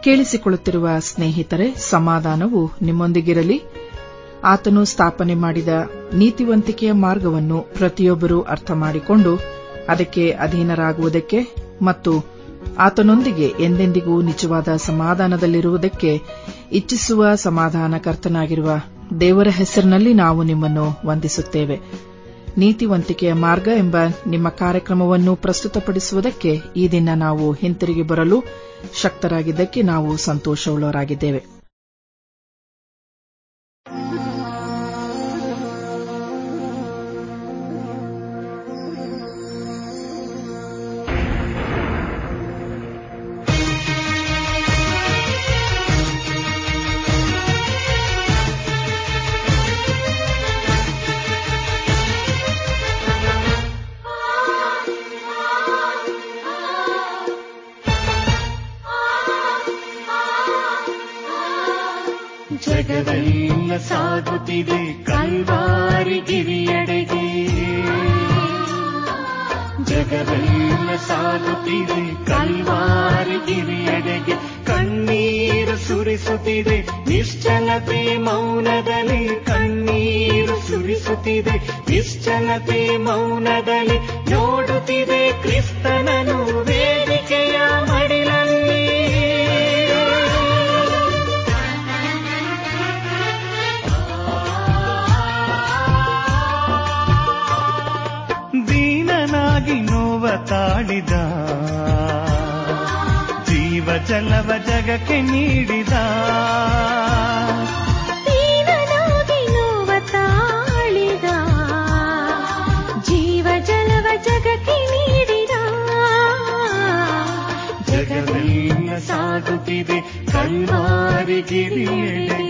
ಕೇಳಿಸಿಕೊಳ್ಳುತ್ತಿರುವ ಸ್ನೇಹಿತರೆ ಸಮಾಧಾನವು ನಿಮ್ಮೊಂದಿಗಿರಲಿ ಆತನು ಸ್ಥಾಪನೆ ಮಾಡಿದ ನೀತಿವಂತಿಕೆಯ ಮಾರ್ಗವನ್ನು ಪ್ರತಿಯೊಬ್ಬರೂ ಅರ್ಥ ಮಾಡಿಕೊಂಡು ಅದಕ್ಕೆ ಅಧೀನರಾಗುವುದಕ್ಕೆ ಮತ್ತು ಆತನೊಂದಿಗೆ ಎಂದೆಂದಿಗೂ ನಿಜವಾದ ಸಮಾಧಾನದಲ್ಲಿರುವುದಕ್ಕೆ ಇಚ್ಛಿಸುವ ಸಮಾಧಾನಕರ್ತನಾಗಿರುವ ದೇವರ ಹೆಸರಿನಲ್ಲಿ ನಾವು ನಿಮ್ಮನ್ನು ವಂದಿಸುತ್ತೇವೆ ನೀತಿವಂತಿಕೆಯ ಮಾರ್ಗ ಎಂಬ ನಿಮ್ಮ ಕಾರ್ಯಕ್ರಮವನ್ನು ಪ್ರಸ್ತುತಪಡಿಸುವುದಕ್ಕೆ ಈ ದಿನ ನಾವು ಹಿಂತಿರುಗಿ ಬರಲು ಶಕ್ತರಾಗಿದ್ದಕ್ಕೆ ನಾವು ಸಂತೋಷವುಳ್ಳವರಾಗಿದ್ದೇವೆ ಜಗವೆಲ್ಲ ಸಾಗುತ್ತಿದೆ ಕಲ್ವಾರಿ ಗಿರಿಯಡೆಗೆ ಜಗವೆಲ್ಲ ಸಾಗುತ್ತಿದೆ ಕಲ್ವಾರಿ ಗಿರಿಯಡೆಗೆ ಕಣ್ಣೀರು ಸುರಿಸುತ್ತಿದೆ ನಿಶ್ಚಲತೆ ಮೌನದಲ್ಲಿ ಕಣ್ಣೀರು ಸುರಿಸುತ್ತಿದೆ ನಿಶ್ಚಲತೆ ಮೌನದಲ್ಲಿ ನೋಡುತ್ತಿದೆ ಕ್ರಿಸ್ತನನು ವೇದಿಕೆಯ ಮಡಿಲಲ್ಲಿ ದೀನನಾಗಿ ನೋವ ತಾಳಿದ ಜೀವ ಜಲವ ಜಗಕ್ಕೆ ನೀಡಿದ ದೀನನಾಗಿ ನೋವ ತಾಳಿದ ಜೀವ ಜಲವ ಜಗಕ್ಕೆ ನೀಡಿದ ಜಗವೆಲ್ಲ ಸಾಗುತ್ತಿದೆ ಕಲ್ವಾರಿ ಗಿರಿಯೆಡೆಗೆ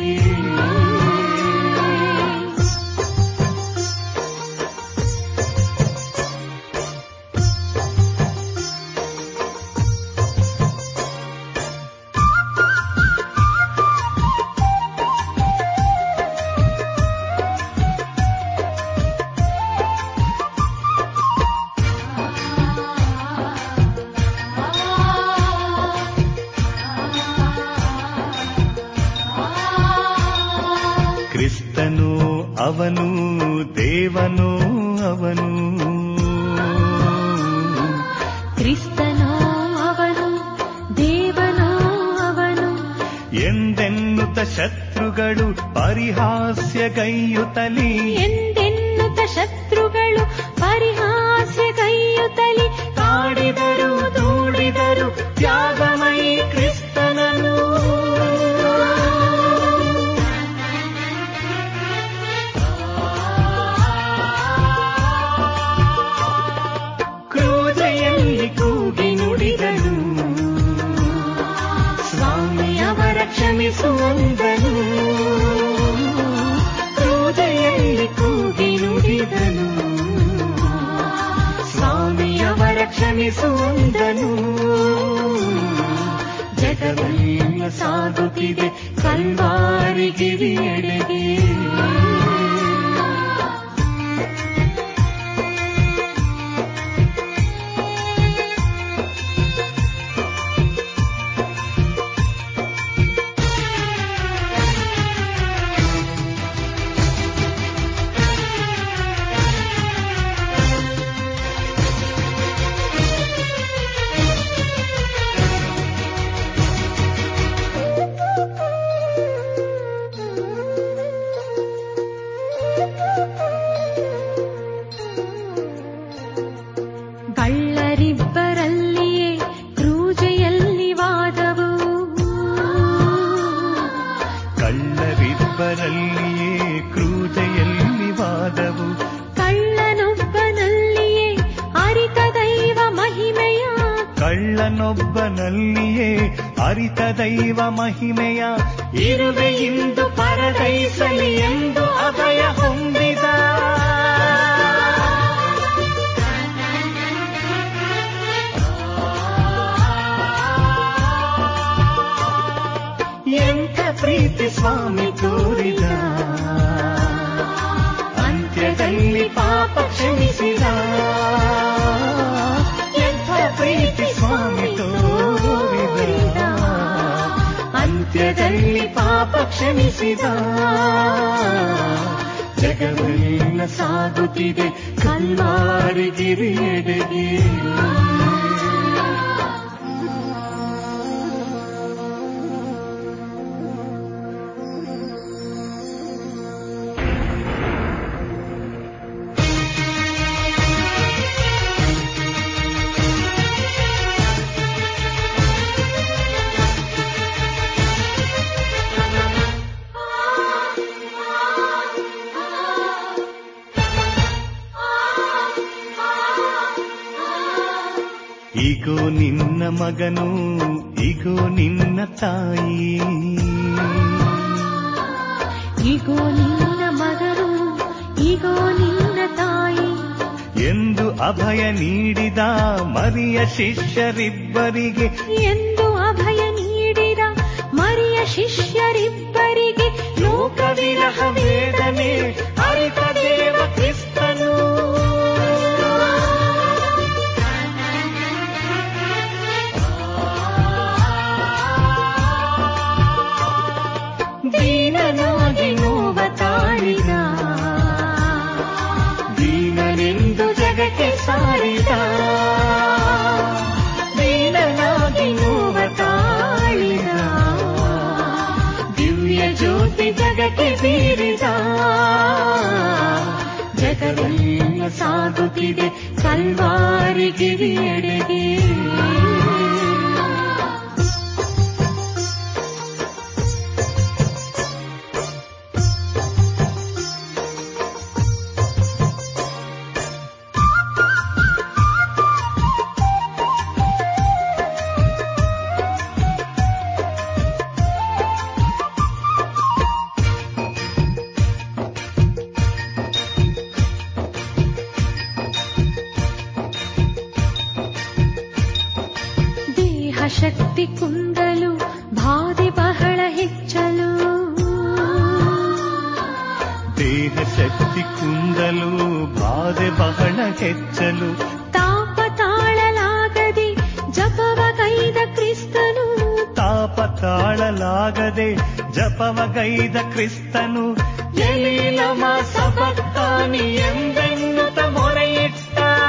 ಕ್ರಿಸ್ತನು ಅವನು ದೇವನು ಅವನು ಕ್ರಿಸ್ತನೋ ಅವನು ದೇವನೋ ಅವನು ಎಂದೆನ್ನುತ್ತ ಶತ್ರುಗಳು ಪರಿಹಾಸ್ಯಗೈಯುತ್ತಲಿ ಎಂದೆನ್ನುತ್ತ ಶತ್ರುಗಳು ಪರಿಹಾಸ್ಯಗೈಯುತ್ತಲಿ ಕಾಡಿದರು ದೂಡಿದರು ತ್ಯಾಗಮಯಿ ಕ್ರಿಸ್ತನನು ಕ್ರೂಜೆಯಲ್ಲಿ ಕೂಗಿ ನುಡಿದನು ಸ್ವಾಮಿಯವರ ಕ್ಷಮಿಸುವಂದನು ಕ್ರೂಜೆಯಲ್ಲಿ ಕೂಗಿ ನುಡಿದನು ಸ್ವಾಮಿಯವರ ಕ್ಷಮಿಸುವಂದನು ಜಗವೆಲ್ಲ ಸಾಗುತ್ತಿದೆ ಕಲ್ವಾರಿ ಗಿರಿಯೆಡೆಗೆ ಕಳ್ಳರಿಬ್ಬರಲ್ಲಿಯೇ ಕ್ರೂಜೆಯಲ್ಲಿ ವಾದವು ಕಳ್ಳರಿಬ್ಬರಲ್ಲಿಯೇ ಕ್ರೂಜೆಯಲ್ಲಿ ವಾದವು ಕಳ್ಳನೊಬ್ಬನಲ್ಲಿಯೇ ಅರಿತ ದೈವ ಮಹಿಮೆಯ ಕಳ್ಳನೊಬ್ಬನಲ್ಲಿಯೇ ಅರಿತ ದೈವ ಮಹಿಮೆಯ ಇರುವೆ ಇಂದು ಪರದೈಸಲಿ ಎಂದು ಅಭಯ ಹೊಂದಿದ ಎಂಥ ಪ್ರೀತಿ ಸ್ವಾಮಿ ತೋರಿದ ಅಂತ್ಯದಲ್ಲಿ ಪಾಪ ಕ್ಷಮಿಸಿದ ಎಂಥ ಪ್ರೀತಿ ಸ್ವಾಮಿ ತೋರಿದ ಕ್ಷಮಿಸಿದ ಜಗವೆಲ್ಲ ಸಾಗುತ್ತಿದೆ ಕಲ್ವಾರಿಗಿರಿಯೆಡೆಗೆ ಇಗೋ ನಿನ್ನ ಮಗನು ಇಗೋ ನಿನ್ನ ತಾಯಿ ಇಗೋ ನಿನ್ನ ಮಗನು ಇಗೋ ನಿನ್ನ ತಾಯಿ ಎಂದು ಅಭಯ ನೀಡಿದ ಮರಿಯ ಶಿಷ್ಯರಿಬ್ಬರಿಗೆ ಎಂದು ಅಭಯ ನೀಡಿದ ಮರಿಯ ಶಿಷ್ಯರಿಬ್ಬರಿಗೆ ಲೋಕವಿರಹ ವೇದನೆ ಅರಿತ ದೇವ ಕ್ರಿಸ್ತನು ದೀನನಾಗಿ ನೋವ ತಾಳಿದ ದೀನನೆಂದು ಜಗಕ್ಕೆ ಸಾರಿದ ದೀನನಾಗಿ ನೋವ ತಾಳಿದ ದಿವ್ಯ ಜ್ಯೋತಿ ಜಗಕ್ಕೆ ಬೀರಿದ ಜಗವೆಲ್ಲ ಸಾಗುತ್ತಿದೆ ಕಲ್ವಾರಿ ಗಿರಿಯೆಡೆಗೆ ದೇಹ ಶಕ್ತಿ ಕುಂದಲು ಬಾಧೆ ಬಹಳ ಹೆಚ್ಚಲು ದೇಹ ಶಕ್ತಿ ಕುಂದಲು ಬಾಧೆ ಬಹಳ ಹೆಚ್ಚಲು ತಾಪ ತಾಳಲಾಗದೆ ಜಪವ ಕೈದ ಕ್ರಿಸ್ತನು ತಾಪ ತಾಳಲಾಗದೆ ಜಪವಗೈದ ಕ್ರಿಸ್ತನು ಎಲೀಲಮ ಸಬಕ್ತಾನಿ ಎಂದೆನ್ನುತ್ತ ಮೊರೆಯಿಟ್ಟ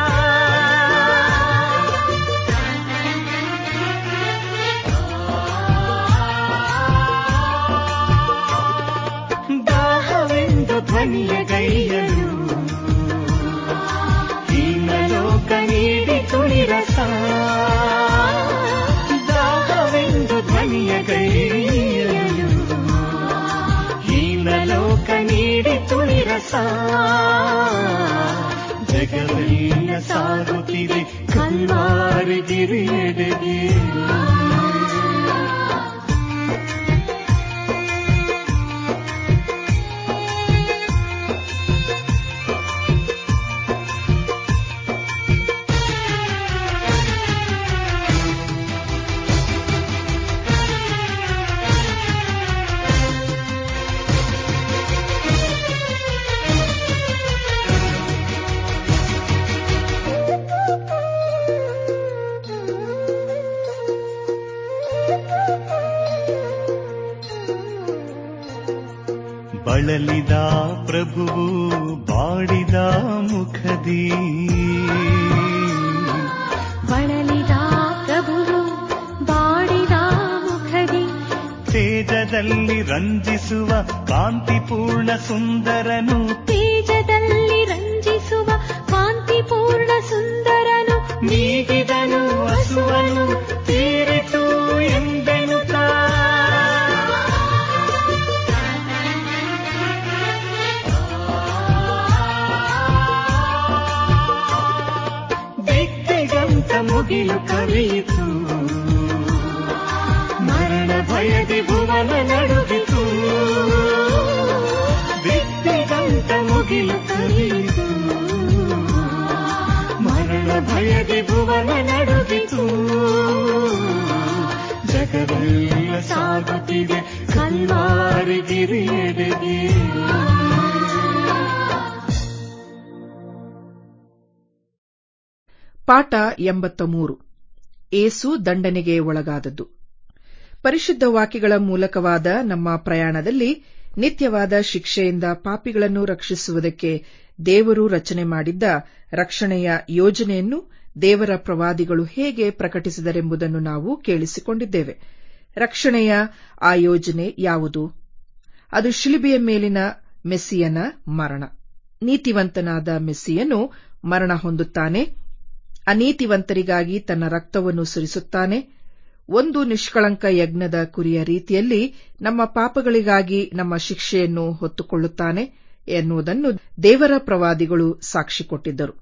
ದಾಹವೆಂದು ಧ್ವನಿಯ ಗೈಯಲು ಹೀನಲೋಕ ನೀಡಿ ತುಳಿರಸ ದಾಹವೆಂದು ಧ್ವನಿಯ ಗೈಯಲು ಹೀನಲೋಕ ನೀಡಿ ತುಳಿರಸ ಜಗವೆಲ್ಲ ಸಾಗುತ್ತಿದೆ ಕಲ್ವಾರಿ ಗಿರಿಯೆಡೆಗೆ ಬಳಲಿದ ಪ್ರಭುವು ಬಾಡಿದ ಮುಖದಿ ಬಳಲಿದ ಪ್ರಭುವು ಬಾಡಿದ ಮುಖದಿ ತೇಜದಲ್ಲಿ ರಂಜಿಸುವ ಕಾಂತಿಪೂರ್ಣ ಸುಂದರನು ತೇಜದಲ್ಲಿ ರಂಜಿಸುವ ಕಾಂತಿಪೂರ್ಣ ಸುಂದರನು ನೀಗಿದನು ಹಸುವನು ತೀರಿತು ಎಂದೆನುತ್ತ ದಿಗ್ಗಂತ ಮುಗಿಲು ಕವಿಯಿತು ಮರಣ ಭಯದಿ ಭುವನ ನಡುಗಿತು ದಿಗ್ಗಂತ ಮುಗಿಲು ಕವಿಯಿತು ಮರಣ ಭಯದಿ ಭುವನ ನಡುಗಿತು ಜಗವೆಲ್ಲ ಸಾಗುತ್ತಿದೆ ಕಲ್ವಾರಿ ಗಿರಿಯೆಡೆಗೆ ಪಾಠ ಎಂಬತ್ತ ಮೂರು ಏಸು ದಂಡನೆಗೆ ಒಳಗಾದದ್ದು ಪರಿಶುದ್ಧ ವಾಕ್ಯಗಳ ಮೂಲಕವಾದ ನಮ್ಮ ಪ್ರಯಾಣದಲ್ಲಿ ನಿತ್ಯವಾದ ಶಿಕ್ಷೆಯಿಂದ ಪಾಪಿಗಳನ್ನು ರಕ್ಷಿಸುವುದಕ್ಕೆ ದೇವರು ರಚನೆ ಮಾಡಿದ್ದ ರಕ್ಷಣೆಯ ಯೋಜನೆಯನ್ನು ದೇವರ ಪ್ರವಾದಿಗಳು ಹೇಗೆ ಪ್ರಕಟಿಸಿದರೆಂಬುದನ್ನು ನಾವು ಕೇಳಿಸಿಕೊಂಡಿದ್ದೇವೆ ರಕ್ಷಣೆಯ ಆ ಯೋಜನೆ ಯಾವುದು ಅದು ಶಿಲುಬೆಯ ಮೇಲಿನ ಮೆಸ್ಸಿಯನ ಮರಣ ನೀತಿವಂತನಾದ ಮೆಸ್ಸಿಯನು ಮರಣ ಹೊಂದುತ್ತಾನೆ ಅನೀತಿವಂತರಿಗಾಗಿ ತನ್ನ ರಕ್ತವನ್ನು ಸುರಿಸುತ್ತಾನೆ ಒಂದು ನಿಷ್ಕಳಂಕ ಯಜ್ಞದ ಕುರಿಯ ರೀತಿಯಲ್ಲಿ ನಮ್ಮ ಪಾಪಗಳಿಗಾಗಿ ನಮ್ಮ ಶಿಕ್ಷೆಯನ್ನು ಹೊತ್ತುಕೊಳ್ಳುತ್ತಾನೆ ಎನ್ನುವುದನ್ನು ದೇವರ ಪ್ರವಾದಿಗಳು ಸಾಕ್ಷಿ ಕೊಟ್ಟಿದ್ದರು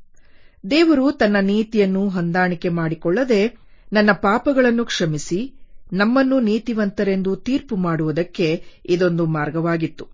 ದೇವರು ತನ್ನ ನೀತಿಯನ್ನು ಹೊಂದಾಣಿಕೆ ಮಾಡಿಕೊಳ್ಳದೆ ನನ್ನ ಪಾಪಗಳನ್ನು ಕ್ಷಮಿಸಿ ನಮ್ಮನ್ನು ನೀತಿವಂತರೆಂದು ತೀರ್ಪು ಮಾಡುವುದಕ್ಕೆ ಇದೊಂದು ಮಾರ್ಗವಾಗಿತ್ತು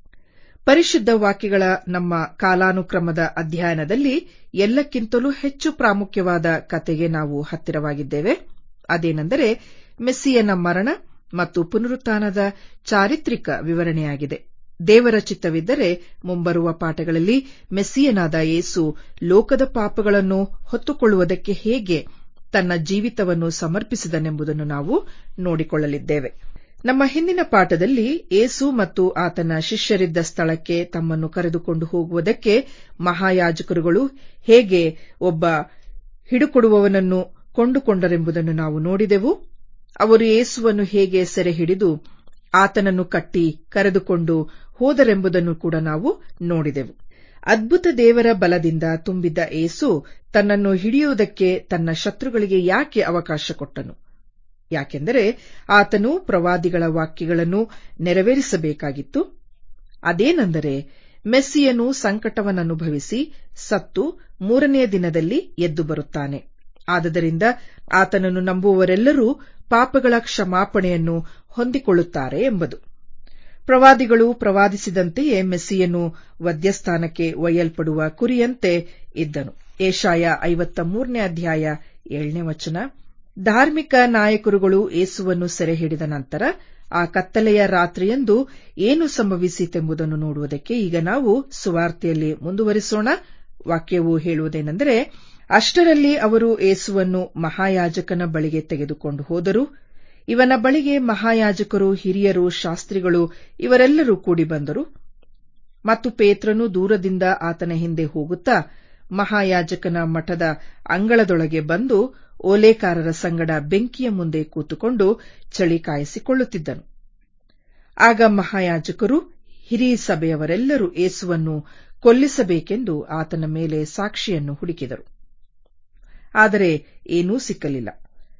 ಪರಿಶುದ್ಧ ವಾಕ್ಯಗಳ ನಮ್ಮ ಕಾಲಾನುಕ್ರಮದ ಅಧ್ಯಯನದಲ್ಲಿ ಎಲ್ಲಕ್ಕಿಂತಲೂ ಹೆಚ್ಚು ಪ್ರಾಮುಖ್ಯವಾದ ಕತೆಗೆ ನಾವು ಹತ್ತಿರವಾಗಿದ್ದೇವೆ ಅದೇನೆಂದರೆ ಮೆಸ್ಸಿಯನ ಮರಣ ಮತ್ತು ಪುನರುತ್ಥಾನದ ಚಾರಿತ್ರಿಕ ವಿವರಣೆಯಾಗಿದೆ ದೇವರ ಚಿತ್ತವಿದ್ದರೆ ಮುಂಬರುವ ಪಾಠಗಳಲ್ಲಿ ಮೆಸ್ಸಿಯನಾದ ಯೇಸು ಲೋಕದ ಪಾಪಗಳನ್ನು ಹೊತ್ತುಕೊಳ್ಳುವುದಕ್ಕೆ ಹೇಗೆ ತನ್ನ ಜೀವಿತವನ್ನು ಸಮರ್ಪಿಸಿದನೆಂಬುದನ್ನು ನಾವು ನೋಡಿಕೊಳ್ಳಲಿದ್ದೇವೆ ನಮ್ಮ ಹಿಂದಿನ ಪಾಠದಲ್ಲಿ ಏಸು ಮತ್ತು ಆತನ ಶಿಷ್ಯರಿದ್ದ ಸ್ಥಳಕ್ಕೆ ತಮ್ಮನ್ನು ಕರೆದುಕೊಂಡು ಹೋಗುವುದಕ್ಕೆ ಮಹಾಯಾಜಕರುಗಳು ಹೇಗೆ ಒಬ್ಬ ಹಿಡುಕೊಡುವವನನ್ನು ಕೊಂಡುಕೊಂಡರೆಂಬುದನ್ನು ನಾವು ನೋಡಿದೆವು ಅವರು ಯೇಸುವನ್ನು ಹೇಗೆ ಸೆರೆ ಹಿಡಿದು ಆತನನ್ನು ಕಟ್ಟಿ ಕರೆದುಕೊಂಡು ಹೋದರೆಂಬುದನ್ನು ಕೂಡ ನಾವು ನೋಡಿದೆವು ಅದ್ಭುತ ದೇವರ ಬಲದಿಂದ ತುಂಬಿದ್ದ ಏಸು ತನ್ನನ್ನು ಹಿಡಿಯುವುದಕ್ಕೆ ತನ್ನ ಶತ್ರುಗಳಿಗೆ ಯಾಕೆ ಅವಕಾಶ ಕೊಟ್ಟನು ಯಾಕೆಂದರೆ ಆತನು ಪ್ರವಾದಿಗಳ ವಾಕ್ಯಗಳನ್ನು ನೆರವೇರಿಸಬೇಕಾಗಿತ್ತು ಅದೇನೆಂದರೆ ಮೆಸ್ಸಿಯನು ಸಂಕಟವನ್ನನುಭವಿಸಿ ಸತ್ತು ಮೂರನೆಯ ದಿನದಲ್ಲಿ ಎದ್ದು ಬರುತ್ತಾನೆ ಆದದರಿಂದ ಆತನನ್ನು ನಂಬುವವರೆಲ್ಲರೂ ಪಾಪಗಳ ಕ್ಷಮಾಪಣೆಯನ್ನು ಹೊಂದಿಕೊಳ್ಳುತ್ತಾರೆ ಎಂಬುದು ಪ್ರವಾದಿಗಳು ಪ್ರವಾದಿಸಿದಂತೆಯೇ ಮೆಸ್ಸಿಯನು ವಧ್ಯಸ್ಥಾನಕ್ಕೆ ಒಯ್ಯಲ್ಪಡುವ ಕುರಿಯಂತೆ ಇದ್ದನು ಏಷಾಯ ಐವತ್ತ ಮೂರನೇ ಅಧ್ಯಾಯ ಏಳನೇ ವಚನ ಧಾರ್ಮಿಕ ನಾಯಕರುಗಳು ಏಸುವನ್ನು ಸೆರೆ ಹಿಡಿದ ನಂತರ ಆ ಕತ್ತಲೆಯ ರಾತ್ರಿಯಂದು ಏನು ಸಂಭವಿಸಿತೆಂಬುದನ್ನು ನೋಡುವುದಕ್ಕೆ ಈಗ ನಾವು ಸುವಾರ್ತೆಯಲ್ಲಿ ಮುಂದುವರಿಸೋಣ ವಾಕ್ಯವು ಹೇಳುವುದೇನೆಂದರೆ ಅಷ್ಟರಲ್ಲಿ ಅವರು ಏಸುವನ್ನು ಮಹಾಯಾಜಕನ ಬಳಿಗೆ ತೆಗೆದುಕೊಂಡು ಹೋದರು ಇವನ ಬಳಿಗೆ ಮಹಾಯಾಜಕರು ಹಿರಿಯರು ಶಾಸ್ತ್ರಿಗಳು ಇವರೆಲ್ಲರೂ ಕೂಡಿ ಬಂದರು ಮತ್ತು ಪೇತ್ರನು ದೂರದಿಂದ ಆತನ ಹಿಂದೆ ಹೋಗುತ್ತಾ ಮಹಾಯಾಜಕನ ಮಠದ ಅಂಗಳದೊಳಗೆ ಬಂದು ಓಲೇಕಾರರ ಸಂಗಡ ಬೆಂಕಿಯ ಮುಂದೆ ಕೂತುಕೊಂಡು ಚಳಿ ಕಾಯಿಸಿಕೊಳ್ಳುತ್ತಿದ್ದನು ಆಗ ಮಹಾಯಾಜಕರು ಹಿರಿಯ ಸಭೆಯವರೆಲ್ಲರೂ ಏಸುವನ್ನು ಕೊಲ್ಲಿಸಬೇಕೆಂದು ಆತನ ಮೇಲೆ ಸಾಕ್ಷಿಯನ್ನು ಹುಡುಕಿದರು ಆದರೆ ಏನೂ ಸಿಕ್ಕಲಿಲ್ಲ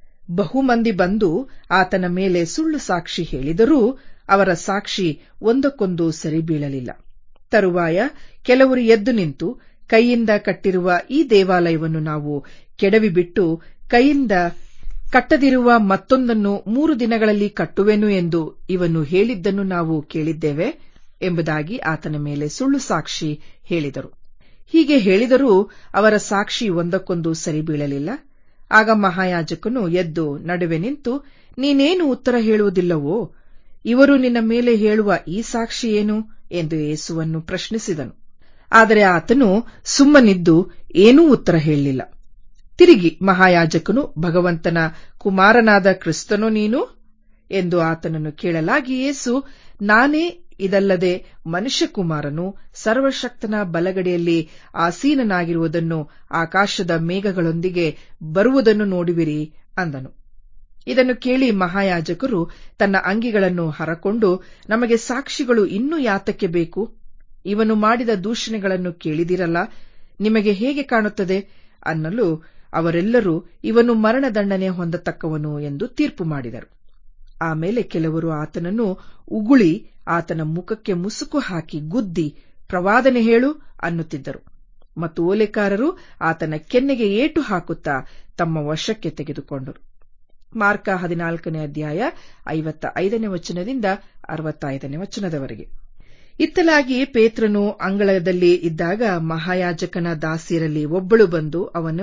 ಬಹುಮಂದಿ ಬಂದು ಆತನ ಮೇಲೆ ಸುಳ್ಳು ಸಾಕ್ಷಿ ಹೇಳಿದರೂ ಅವರ ಸಾಕ್ಷಿ ಒಂದಕ್ಕೊಂದು ಸರಿಬೀಳಲಿಲ್ಲ ತರುವಾಯ ಕೆಲವರು ಎದ್ದು ನಿಂತು ಕೈಯಿಂದ ಕಟ್ಟಿರುವ ಈ ದೇವಾಲಯವನ್ನು ನಾವು ಕೆಡವಿಬಿಟ್ಟು ಕೈಯಿಂದ ಕಟ್ಟದಿರುವ ಮತ್ತೊಂದನ್ನು ಮೂರು ದಿನಗಳಲ್ಲಿ ಕಟ್ಟುವೆನು ಎಂದು ಇವನು ಹೇಳಿದ್ದನ್ನು ನಾವು ಕೇಳಿದ್ದೇವೆ ಎಂಬುದಾಗಿ ಆತನ ಮೇಲೆ ಸುಳ್ಳು ಸಾಕ್ಷಿ ಹೇಳಿದರು ಹೀಗೆ ಹೇಳಿದರೂ ಅವರ ಸಾಕ್ಷಿ ಒಂದಕ್ಕೊಂದು ಸರಿಬೀಳಲಿಲ್ಲ ಆಗ ಮಹಾಯಾಜಕನು ಎದ್ದು ನಡುವೆ ನಿಂತು ನೀನೇನು ಉತ್ತರ ಹೇಳುವುದಿಲ್ಲವೋ ಇವರು ನಿನ್ನ ಮೇಲೆ ಹೇಳುವ ಈ ಸಾಕ್ಷಿ ಏನು ಎಂದು ಯೇಸುವನ್ನು ಪ್ರಶ್ನಿಸಿದನು ಆದರೆ ಆತನು ಸುಮ್ಮನಿದ್ದು ಏನೂ ಉತ್ತರ ಹೇಳಲಿಲ್ಲ ತಿರುಗಿ ಮಹಾಯಾಜಕನು ಭಗವಂತನ ಕುಮಾರನಾದ ಕ್ರಿಸ್ತನೋ ನೀನು ಎಂದು ಆತನನ್ನು ಕೇಳಲಾಗಿ ಯೇಸು ನಾನೇ ಇದಲ್ಲದೆ ಮನುಷ್ಯಕುಮಾರನು ಸರ್ವಶಕ್ತನ ಬಲಗಡೆಯಲ್ಲಿ ಆಸೀನನಾಗಿರುವುದನ್ನು ಆಕಾಶದ ಮೇಘಗಳೊಂದಿಗೆ ಬರುವುದನ್ನು ನೋಡುವಿರಿ ಅಂದನು ಇದನ್ನು ಕೇಳಿ ಮಹಾಯಾಜಕರು ತನ್ನ ಅಂಗಿಗಳನ್ನು ಹರಕೊಂಡು ನಮಗೆ ಸಾಕ್ಷಿಗಳು ಇನ್ನೂ ಯಾತಕ್ಕೆ ಬೇಕು ಇವನು ಮಾಡಿದ ದೂಷಣೆಗಳನ್ನು ಕೇಳಿದಿರಲ್ಲ ನಿಮಗೆ ಹೇಗೆ ಕಾಣುತ್ತದೆ ಅನ್ನಲು ಅವರೆಲ್ಲರೂ ಇವನು ಮರಣದಂಡನೆ ಹೊಂದತಕ್ಕವನು ಎಂದು ತೀರ್ಪು ಮಾಡಿದರು ಆಮೇಲೆ ಕೆಲವರು ಆತನನ್ನು ಉಗುಳಿ ಆತನ ಮುಖಕ್ಕೆ ಮುಸುಕು ಹಾಕಿ ಗುದ್ದಿ ಪ್ರವಾದನೆ ಹೇಳು ಅನ್ನುತ್ತಿದ್ದರು ಮತ್ತು ಓಲೆಕಾರರು ಆತನ ಕೆನ್ನೆಗೆ ಏಟು ಹಾಕುತ್ತಾ ತಮ್ಮ ವಶಕ್ಕೆ ತೆಗೆದುಕೊಂಡರು ಮಾರ್ಕ ಹದಿನಾಲ್ಕನೇ ಅಧ್ಯಾಯ ಐವತ್ತ ಐದನೇ ವಚನದಿಂದ ಅರವತ್ತೈದನೇ ವಚನದವರೆಗೆ ಇತ್ತಲಾಗಿ ಪೇತ್ರನು ಅಂಗಳದಲ್ಲಿ ಇದ್ದಾಗ ಮಹಾಯಾಜಕನ ದಾಸಿಯರಲ್ಲಿ ಒಬ್ಬಳು ಬಂದು ಅವನು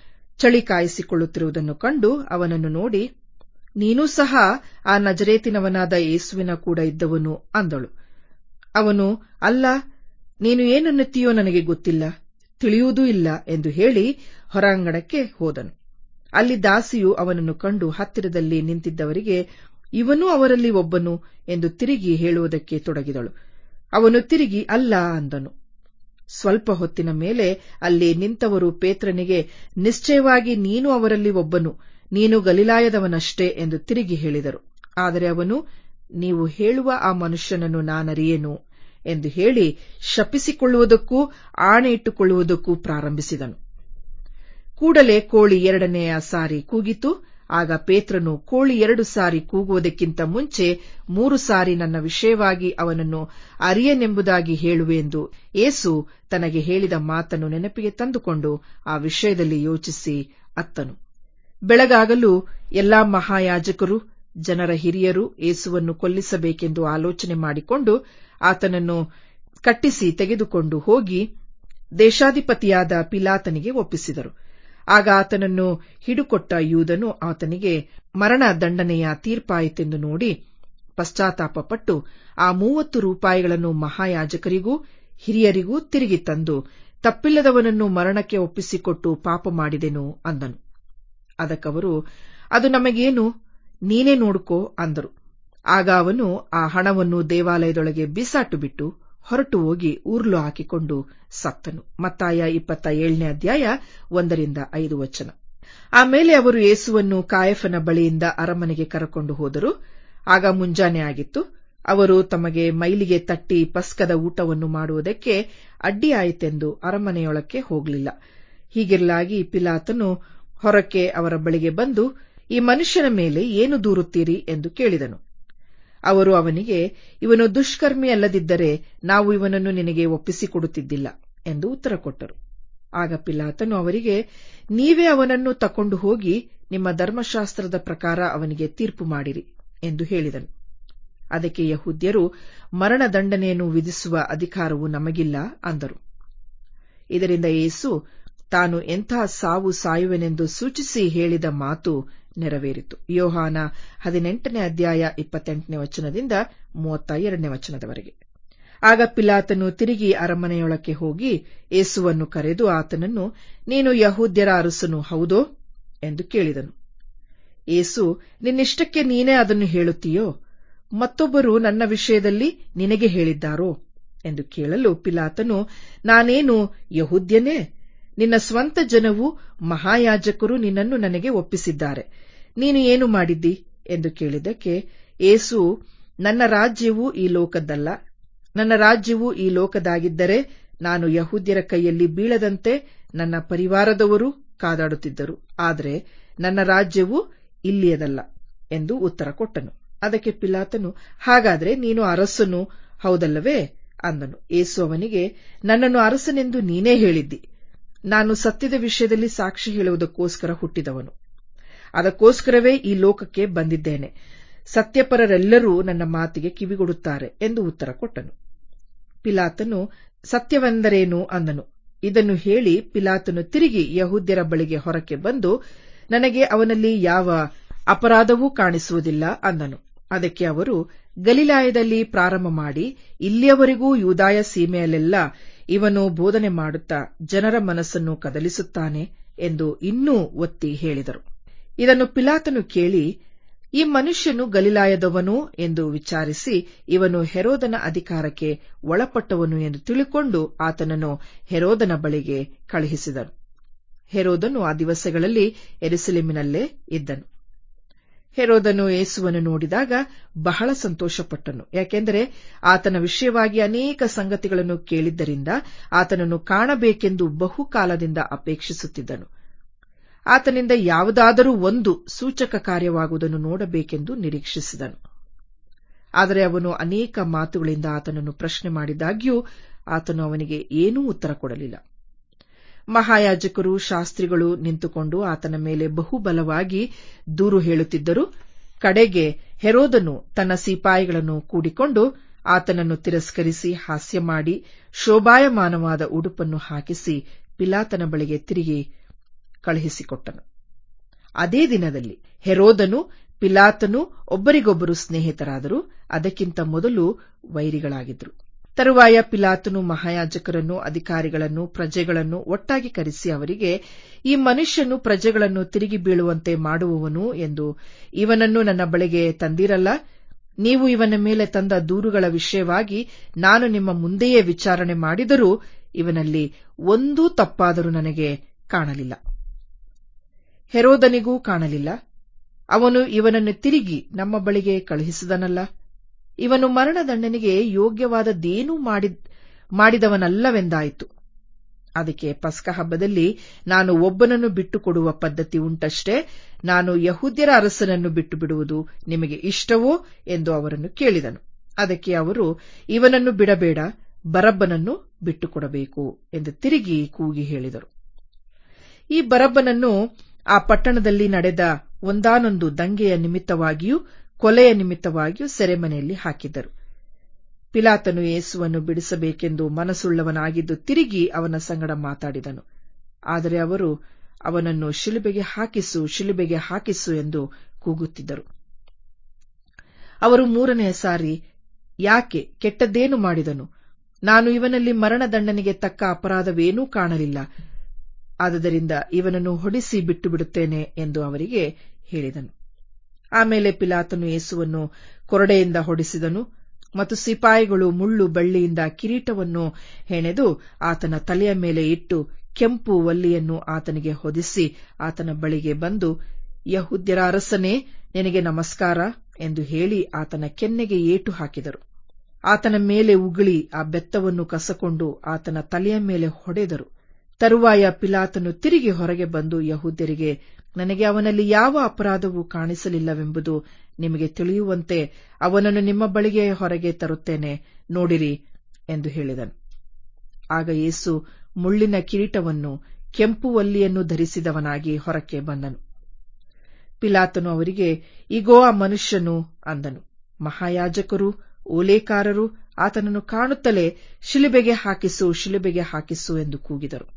ಚಳಿ ಕಾಯಿಸಿಕೊಳ್ಳುತ್ತಿರುವುದನ್ನು ಕಂಡು ಅವನನ್ನು ನೋಡಿ ನೀನೂ ಸಹ ಆ ನಜರೇತಿನವನಾದ ಯೇಸುವಿನ ಕೂಡ ಇದ್ದವನು ಅಂದಳು ಅವನು ಅಲ್ಲ ನೀನು ಏನನ್ನುತ್ತೀಯೋ ನನಗೆ ಗೊತ್ತಿಲ್ಲ ತಿಳಿಯುವುದೂ ಇಲ್ಲ ಎಂದು ಹೇಳಿ ಹೊರಾಂಗಣಕ್ಕೆ ಹೋದನು ಅಲ್ಲಿ ದಾಸಿಯು ಅವನನ್ನು ಕಂಡು ಹತ್ತಿರದಲ್ಲಿ ನಿಂತಿದ್ದವರಿಗೆ ಇವನೂ ಅವರಲ್ಲಿ ಒಬ್ಬನು ಎಂದು ತಿರುಗಿ ಹೇಳುವುದಕ್ಕೆ ತೊಡಗಿದಳು ಅವನು ತಿರುಗಿ ಅಲ್ಲ ಅಂದನು ಸ್ವಲ್ಪ ಹೊತ್ತಿನ ಮೇಲೆ ಅಲ್ಲಿ ನಿಂತವರು ಪೇತ್ರನಿಗೆ ನಿಶ್ಚಯವಾಗಿ ನೀನು ಅವರಲ್ಲಿ ಒಬ್ಬನು ನೀನು ಗಲಿಲಾಯದವನಷ್ಟೇ ಎಂದು ತಿರುಗಿ ಹೇಳಿದರು ಆದರೆ ಅವನು ನೀವು ಹೇಳುವ ಆ ಮನುಷ್ಯನನ್ನು ನಾನರಿಯೆನು ಎಂದು ಹೇಳಿ ಶಪಿಸಿಕೊಳ್ಳುವುದಕ್ಕೂ ಆಣೆ ಇಟ್ಟುಕೊಳ್ಳುವುದಕ್ಕೂ ಪ್ರಾರಂಭಿಸಿದನು ಕೂಡಲೇ ಕೋಳಿ ಎರಡನೆಯ ಸಾರಿ ಕೂಗಿತು ಆಗ ಪೇತ್ರನು ಕೋಳಿ ಎರಡು ಸಾರಿ ಕೂಗುವುದಕ್ಕಿಂತ ಮುಂಚೆ ಮೂರು ಸಾರಿ ನನ್ನ ವಿಷಯವಾಗಿ ಅವನನ್ನು ಅರಿಯನೆಂಬುದಾಗಿ ಹೇಳುವೆ ಎಂದು ಏಸು ತನಗೆ ಹೇಳಿದ ಮಾತನ್ನು ನೆನಪಿಗೆ ತಂದುಕೊಂಡು ಆ ವಿಷಯದಲ್ಲಿ ಯೋಚಿಸಿ ಅತ್ತನು ಬೆಳಗಾಗಲು ಎಲ್ಲಾ ಮಹಾಯಾಜಕರು ಜನರ ಹಿರಿಯರು ಏಸುವನ್ನು ಕೊಲ್ಲಿಸಬೇಕೆಂದು ಆಲೋಚನೆ ಮಾಡಿಕೊಂಡು ಆತನನ್ನು ಕಟ್ಟಿಸಿ ತೆಗೆದುಕೊಂಡು ಹೋಗಿ ದೇಶಾಧಿಪತಿಯಾದ ಪಿಲಾತನಿಗೆ ಒಪ್ಪಿಸಿದರು ಆಗ ಆತನನ್ನು ಹಿಡುಕೊಟ್ಟ ಯೂದನು ಆತನಿಗೆ ಮರಣ ದಂಡನೆಯ ತೀರ್ಪಾಯಿತೆಂದು ನೋಡಿ ಪಶ್ಚಾತ್ತಾಪಪಟ್ಟು ಆ ಮೂವತ್ತು ರೂಪಾಯಿಗಳನ್ನು ಮಹಾಯಾಜಕರಿಗೂ ಹಿರಿಯರಿಗೂ ತಿರುಗಿ ತಂದು ತಪ್ಪಿಲ್ಲದವನನ್ನು ಮರಣಕ್ಕೆ ಒಪ್ಪಿಸಿಕೊಟ್ಟು ಪಾಪ ಮಾಡಿದೆನು ಅಂದನು ಅದಕ್ಕವರು ಅದು ನಮಗೇನು ನೀನೇ ನೋಡ್ಕೋ ಅಂದರು ಆಗ ಅವನು ಆ ಹಣವನ್ನು ದೇವಾಲಯದೊಳಗೆ ಬಿಸಾಟು ಬಿಟ್ಟು ಹೊರಟು ಹೋಗಿ ಊರ್ಲು ಹಾಕಿಕೊಂಡು ಸತ್ತನು ಮತ್ತಾಯ ಇಪ್ಪತ್ತ ಏಳನೇ ಅಧ್ಯಾಯ ಒಂದರಿಂದ ಐದು ವಚನ ಆಮೇಲೆ ಅವರು ಯೇಸುವನ್ನು ಕಾಯಫನ ಬಳಿಯಿಂದ ಅರಮನೆಗೆ ಕರಕೊಂಡು ಹೋದರು ಆಗ ಮುಂಜಾನೆ ಆಗಿತ್ತು ಅವರು ತಮಗೆ ಮೈಲಿಗೆ ತಟ್ಟಿ ಪಸ್ಕದ ಊಟವನ್ನು ಮಾಡುವುದಕ್ಕೆ ಅಡ್ಡಿಯಾಯಿತೆಂದು ಅರಮನೆಯೊಳಕ್ಕೆ ಹೋಗಲಿಲ್ಲ ಹೀಗಿರಲಾಗಿ ಪಿಲಾತನು ಹೊರಕ್ಕೆ ಅವರ ಬಳಿಗೆ ಬಂದು ಈ ಮನುಷ್ಯನ ಮೇಲೆ ಏನು ದೂರುತ್ತೀರಿ ಎಂದು ಕೇಳಿದನು ಅವರು ಅವನಿಗೆ ಇವನು ದುಷ್ಕರ್ಮಿ ಅಲ್ಲದಿದ್ದರೆ ನಾವು ಇವನನ್ನು ನಿನಗೆ ಒಪ್ಪಿಸಿಕೊಡುತ್ತಿದ್ದಿಲ್ಲ ಎಂದು ಉತ್ತರ ಕೊಟ್ಟರು ಆಗ ಪಿಲಾತನು ಅವರಿಗೆ ನೀವೇ ಅವನನ್ನು ತಕೊಂಡು ಹೋಗಿ ನಿಮ್ಮ ಧರ್ಮಶಾಸ್ತ್ರದ ಪ್ರಕಾರ ಅವನಿಗೆ ತೀರ್ಪು ಮಾಡಿರಿ ಎಂದು ಹೇಳಿದನು ಅದಕ್ಕೆ ಯಹೂದ್ಯರು ಮರಣದಂಡನೆಯನ್ನು ವಿಧಿಸುವ ಅಧಿಕಾರವು ನಮಗಿಲ್ಲ ಅಂದರು ಇದರಿಂದ ಯೇಸು ತಾನು ಎಂಥ ಸಾವು ಸಾಯುವೆನೆಂದು ಸೂಚಿಸಿ ಹೇಳಿದ ಮಾತು ನೆರವೇರಿತು ಯೋಹಾನ ಹದಿನೆಂಟನೇ ಅಧ್ಯಾಯ ಇಪ್ಪತ್ತೆಂಟನೇ ವಚನದಿಂದ ಮೂವತ್ತ ಎರಡನೇ ವಚನದವರೆಗೆ ಆಗ ಪಿಲಾತನು ತಿರುಗಿ ಅರಮನೆಯೊಳಕ್ಕೆ ಹೋಗಿ ಏಸುವನ್ನು ಕರೆದು ಆತನನ್ನು ನೀನು ಯಹೂದ್ಯರ ಅರಸನು ಹೌದೋ ಎಂದು ಕೇಳಿದನು ಏಸು ನಿನ್ನಿಷ್ಟಕ್ಕೆ ನೀನೇ ಅದನ್ನು ಹೇಳುತ್ತೀಯೋ ಮತ್ತೊಬ್ಬರು ನನ್ನ ವಿಷಯದಲ್ಲಿ ನಿನಗೆ ಹೇಳಿದ್ದಾರೋ ಎಂದು ಕೇಳಲು ಪಿಲಾತನು ನಾನೇನು ಯಹೂದ್ಯನೇ ನಿನ್ನ ಸ್ವಂತ ಜನವು ಮಹಾಯಾಜಕರು ನಿನ್ನನ್ನು ನನಗೆ ಒಪ್ಪಿಸಿದ್ದಾರೆ ನೀನು ಏನು ಮಾಡಿದ್ದಿ ಎಂದು ಕೇಳಿದ್ದಕ್ಕೆ ಏಸು ನನ್ನ ರಾಜ್ಯವು ಈ ಲೋಕದ್ದಲ್ಲ ನನ್ನ ರಾಜ್ಯವು ಈ ಲೋಕದಾಗಿದ್ದರೆ ನಾನು ಯಹೂದ್ಯರ ಕೈಯಲ್ಲಿ ಬೀಳದಂತೆ ನನ್ನ ಪರಿವಾರದವರು ಕಾದಾಡುತ್ತಿದ್ದರು ಆದರೆ ನನ್ನ ರಾಜ್ಯವು ಇಲ್ಲಿಯದಲ್ಲ ಎಂದು ಉತ್ತರ ಕೊಟ್ಟನು ಅದಕ್ಕೆ ಪಿಲಾತನು ಹಾಗಾದ್ರೆ ನೀನು ಅರಸನು ಹೌದಲ್ಲವೇ ಅಂದನು ಏಸು ಅವನಿಗೆ ನನ್ನನ್ನು ಅರಸನೆಂದು ನೀನೇ ಹೇಳಿದ್ದಿ ನಾನು ಸತ್ಯದ ವಿಷಯದಲ್ಲಿ ಸಾಕ್ಷಿ ಹೇಳುವುದಕ್ಕೋಸ್ಕರ ಹುಟ್ಟಿದವನು ಅದಕ್ಕೋಸ್ಕರವೇ ಈ ಲೋಕಕ್ಕೆ ಬಂದಿದ್ದೇನೆ ಸತ್ಯಪರರೆಲ್ಲರೂ ನನ್ನ ಮಾತಿಗೆ ಕಿವಿಗೊಡುತ್ತಾರೆ ಎಂದು ಉತ್ತರ ಕೊಟ್ಟನು ಪಿಲಾತನು ಸತ್ಯವೆಂದರೇನು ಅಂದನು ಇದನ್ನು ಹೇಳಿ ಪಿಲಾತನು ತಿರುಗಿ ಯಹೂದ್ಯರ ಬಳಿಗೆ ಹೊರಕ್ಕೆ ಬಂದು ನನಗೆ ಅವನಲ್ಲಿ ಯಾವ ಅಪರಾಧವೂ ಕಾಣಿಸುವುದಿಲ್ಲ ಅಂದನು ಅದಕ್ಕೆ ಅವರು ಗಲಿಲಾಯದಲ್ಲಿ ಪ್ರಾರಂಭ ಮಾಡಿ ಇಲ್ಲಿಯವರೆಗೂ ಯೂದಾಯ ಸೀಮೆಯಲ್ಲೆಲ್ಲ ಇವನು ಬೋಧನೆ ಮಾಡುತ್ತಾ ಜನರ ಮನಸ್ಸನ್ನು ಕದಲಿಸುತ್ತಾನೆ ಎಂದು ಇನ್ನೂ ಒತ್ತಿ ಹೇಳಿದರು ಇದನ್ನು ಪಿಲಾತನು ಕೇಳಿ ಈ ಮನುಷ್ಯನು ಗಲಿಲಾಯದವನು ಎಂದು ವಿಚಾರಿಸಿ ಇವನು ಹೆರೋದನ ಅಧಿಕಾರಕ್ಕೆ ಒಳಪಟ್ಟವನು ಎಂದು ತಿಳಿಕೊಂಡು ಆತನನ್ನು ಹೆರೋದನ ಬಳಿಗೆ ಕಳುಹಿಸಿದನು ಹೆರೋದನು ಆ ದಿವಸಗಳಲ್ಲಿ ಎರುಸಲೇಮಿನಲ್ಲೇ ಇದ್ದನು ಹೆರೋದನು ಯೇಸುವನ್ನು ನೋಡಿದಾಗ ಬಹಳ ಸಂತೋಷಪಟ್ಟನು ಯಾಕೆಂದರೆ ಆತನ ವಿಷಯವಾಗಿ ಅನೇಕ ಸಂಗತಿಗಳನ್ನು ಕೇಳಿದ್ದರಿಂದ ಆತನನ್ನು ಕಾಣಬೇಕೆಂದು ಬಹುಕಾಲದಿಂದ ಅಪೇಕ್ಷಿಸುತ್ತಿದ್ದನು ಆತನಿಂದ ಯಾವುದಾದರೂ ಒಂದು ಸೂಚಕ ಕಾರ್ಯವಾಗುವುದನ್ನು ನೋಡಬೇಕೆಂದು ನಿರೀಕ್ಷಿಸಿದನು ಆದರೆ ಅವನು ಅನೇಕ ಮಾತುಗಳಿಂದ ಆತನನ್ನು ಪ್ರಶ್ನೆ ಮಾಡಿದಾಗ್ಯೂ ಆತನು ಅವನಿಗೆ ಏನೂ ಉತ್ತರ ಕೊಡಲಿಲ್ಲ ಮಹಾಯಾಜಕರು ಶಾಸ್ತ್ರಿಗಳು ನಿಂತುಕೊಂಡು ಆತನ ಮೇಲೆ ಬಹುಬಲವಾಗಿ ದೂರು ಹೇಳುತ್ತಿದ್ದರು ಕಡೆಗೆ ಹೆರೋದನು ತನ್ನ ಸಿಪಾಯಿಗಳನ್ನು ಕೂಡಿಕೊಂಡು ಆತನನ್ನು ತಿರಸ್ಕರಿಸಿ ಹಾಸ್ಯ ಮಾಡಿ ಶೋಭಾಯಮಾನವಾದ ಉಡುಪನ್ನು ಹಾಕಿಸಿ ಪಿಲಾತನ ಬಳಿಗೆ ತಿರುಗಿ ಕಳುಹಿಸಿಕೊಟ್ಟನು ಅದೇ ದಿನದಲ್ಲಿ ಹೆರೋದನು ಪಿಲಾತನು ಒಬ್ಬರಿಗೊಬ್ಬರು ಸ್ನೇಹಿತರಾದರು ಅದಕ್ಕಿಂತ ಮೊದಲು ವೈರಿಗಳಾಗಿದ್ರು ತರುವಾಯ ಪಿಲಾತನು ಮಹಾಯಾಜಕರನ್ನು ಅಧಿಕಾರಿಗಳನ್ನು ಪ್ರಜೆಗಳನ್ನು ಒಟ್ಟಾಗಿ ಕರೆಸಿ ಅವರಿಗೆ ಈ ಮನುಷ್ಯನು ಪ್ರಜೆಗಳನ್ನು ತಿರುಗಿ ಬೀಳುವಂತೆ ಮಾಡುವವನು ಎಂದು ಇವನನ್ನು ನನ್ನ ಬಳಿಗೆ ತಂದಿರಲ್ಲ ನೀವು ಇವನ ಮೇಲೆ ತಂದ ದೂರುಗಳ ವಿಷಯವಾಗಿ ನಾನು ನಿಮ್ಮ ಮುಂದೆಯೇ ವಿಚಾರಣೆ ಮಾಡಿದರೂ ಇವನಲ್ಲಿ ಒಂದೂ ತಪ್ಪಾದರೂ ನನಗೆ ಕಾಣಲಿಲ್ಲ ಹೆರೋದನಿಗೂ ಕಾಣಲಿಲ್ಲ ಅವನು ಇವನನ್ನು ತಿರುಗಿ ನಮ್ಮ ಬಳಿಗೆ ಕಳುಹಿಸಿದನಲ್ಲ ಇವನು ಮರಣದಂಡನೆಗೆ ಯೋಗ್ಯವಾದದ್ದೇನೂ ಮಾಡಿದವನಲ್ಲವೆಂದಾಯಿತು ಅದಕ್ಕೆ ಪಸ್ಕ ಹಬ್ಬದಲ್ಲಿ ನಾನು ಒಬ್ಬನನ್ನು ಬಿಟ್ಟುಕೊಡುವ ಪದ್ಧತಿ ಉಂಟಷ್ಟೇ ನಾನು ಯಹೂದ್ಯರ ಅರಸನನ್ನು ಬಿಟ್ಟು ಬಿಡುವುದು ನಿಮಗೆ ಇಷ್ಟವೋ ಎಂದು ಅವರನ್ನು ಕೇಳಿದನು ಅದಕ್ಕೆ ಅವರು ಇವನನ್ನು ಬಿಡಬೇಡ ಬರಬ್ಬನನ್ನು ಬಿಟ್ಟುಕೊಡಬೇಕು ಎಂದು ತಿರುಗಿ ಕೂಗಿ ಹೇಳಿದರು ಈ ಬರಬ್ಬನನ್ನು ಆ ಪಟ್ಟಣದಲ್ಲಿ ನಡೆದ ಒಂದಾನೊಂದು ದಂಗೆಯ ನಿಮಿತ್ತವಾಗಿಯೂ ಕೊಲೆಯ ನಿಮಿತ್ತವಾಗಿಯೂ ಸೆರೆಮನೆಯಲ್ಲಿ ಹಾಕಿದ್ದರು ಪಿಲಾತನು ಯೇಸುವನ್ನು ಬಿಡಿಸಬೇಕೆಂದು ಮನಸ್ಸುಳ್ಳವನಾಗಿದ್ದು ತಿರುಗಿ ಅವನ ಸಂಗಡ ಮಾತಾಡಿದನು ಆದರೆ ಅವರು ಅವನನ್ನು ಶಿಲುಬೆಗೆ ಹಾಕಿಸು ಶಿಲುಬೆಗೆ ಹಾಕಿಸು ಎಂದು ಕೂಗುತ್ತಿದ್ದರು ಅವರು ಮೂರನೆಯ ಸಾರಿ ಯಾಕೆ ಕೆಟ್ಟದ್ದೇನು ಮಾಡಿದನು ನಾನು ಇವನಲ್ಲಿ ಮರಣದಂಡನೆಗೆ ತಕ್ಕ ಅಪರಾಧವೇನೂ ಕಾಣಲಿಲ್ಲ ಆದುದರಿಂದ ಇವನನ್ನು ಹೊಡಿಸಿ ಬಿಟ್ಟು ಬಿಡುತ್ತೇನೆ ಎಂದು ಅವರಿಗೆ ಹೇಳಿದನು ಆಮೇಲೆ ಪಿಲಾತನು ಯೇಸುವನ್ನು ಕೊರಡೆಯಿಂದ ಹೊಡಿಸಿದನು ಮತ್ತು ಸಿಪಾಯಿಗಳು ಮುಳ್ಳು ಬಳ್ಳಿಯಿಂದ ಕಿರೀಟವನ್ನು ಹೆಣೆದು ಆತನ ತಲೆಯ ಮೇಲೆ ಇಟ್ಟು ಕೆಂಪು ವಲ್ಲಿಯನ್ನು ಆತನಿಗೆ ಹೊದಿಸಿ ಆತನ ಬಳಿಗೆ ಬಂದು ಯಹುದ್ಯರ ಅರಸನೇ ನಿನಗೆ ನಮಸ್ಕಾರ ಎಂದು ಹೇಳಿ ಆತನ ಕೆನ್ನೆಗೆ ಏಟು ಹಾಕಿದರು ಆತನ ಮೇಲೆ ಉಗುಳಿ ಆ ಬೆತ್ತವನ್ನು ಕಸಕೊಂಡು ಆತನ ತಲೆಯ ಮೇಲೆ ಹೊಡೆದರು ತರುವಾಯ ಪಿಲಾತನು ತಿರುಗಿ ಹೊರಗೆ ಬಂದು ಯಹೂದ್ಯರಿಗೆ ನನಗೆ ಅವನಲ್ಲಿ ಯಾವ ಅಪರಾಧವೂ ಕಾಣಿಸಲಿಲ್ಲವೆಂಬುದು ನಿಮಗೆ ತಿಳಿಯುವಂತೆ ಅವನನ್ನು ನಿಮ್ಮ ಬಳಿಗೆ ಹೊರಗೆ ತರುತ್ತೇನೆ ನೋಡಿರಿ ಎಂದು ಹೇಳಿದನು ಆಗ ಯೇಸು ಮುಳ್ಳಿನ ಕಿರೀಟವನ್ನು ಕೆಂಪು ವಲ್ಲಿಯನ್ನು ಧರಿಸಿದವನಾಗಿ ಹೊರಕ್ಕೆ ಬಂದನು ಪಿಲಾತನು ಅವರಿಗೆ ಇಗೋ ಆ ಮನುಷ್ಯನು ಅಂದನು ಮಹಾಯಾಜಕರು ಓಲೇಕಾರರು ಆತನನ್ನು ಕಾಣುತ್ತಲೇ ಶಿಲುಬೆಗೆ ಹಾಕಿಸು ಶಿಲುಬೆಗೆ ಹಾಕಿಸು ಎಂದು ಕೂಗಿದರು